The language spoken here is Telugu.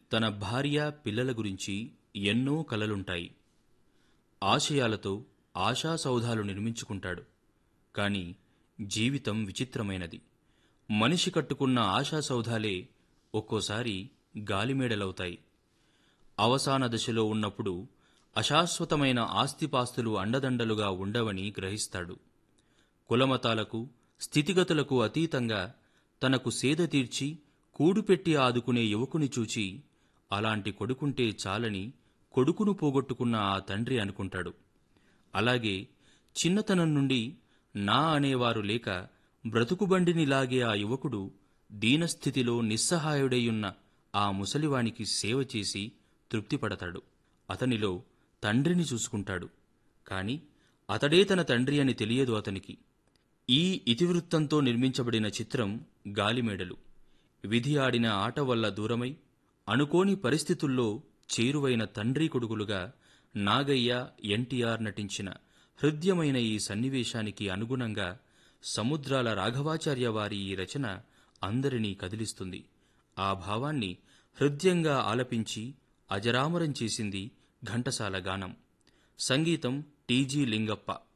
తన భార్య పిల్లల గురించి ఎన్నో కలలుంటాయి ఆశయాలతో ఆశాసౌధాలు నిర్మించుకుంటాడు కాని జీవితం విచిత్రమైనది మనిషి కట్టుకున్న ఆశాసౌధాలే ఒక్కోసారి గాలిమేడలవుతాయి అవసాన దశలో ఉన్నప్పుడు అశాశ్వతమైన ఆస్తిపాస్తులు అండదండలుగా ఉండవని గ్రహిస్తాడు కులమతాలకు స్థితిగతులకు అతీతంగా తనకు సేద తీర్చి కూడుపెట్టి ఆదుకునే యువకుని చూచి అలాంటి కొడుకుంటే చాలని కొడుకును పోగొట్టుకున్న ఆ తండ్రి అనుకుంటాడు అలాగే చిన్నతనం నుండి నా అనేవారు లేక బ్రతుకుబండిని లాగే ఆ యువకుడు దీనస్థితిలో నిస్సహాయుడైయున్న ఆ ముసలివానికి సేవ చేసి తృప్తిపడతాడు అతనిలో తండ్రిని చూసుకుంటాడు కాని అతడే తన తండ్రి అని తెలియదు అతనికి ఈ ఇతివృత్తంతో నిర్మించబడిన చిత్రం గాలిమేడలు విధి ఆడిన ఆట వల్ల దూరమై అనుకోని పరిస్థితుల్లో చేరువైన తండ్రి కొడుకులుగా నాగయ్య ఎన్టీఆర్ నటించిన హృద్యమైన ఈ సన్నివేశానికి అనుగుణంగా సముద్రాల రాఘవాచార్య వారి ఈ రచన అందరినీ కదిలిస్తుంది ఆ భావాన్ని హృద్యంగా ఆలపించి అజరామరం చేసింది ఘంటసాల గానం సంగీతం టీజీ లింగప్ప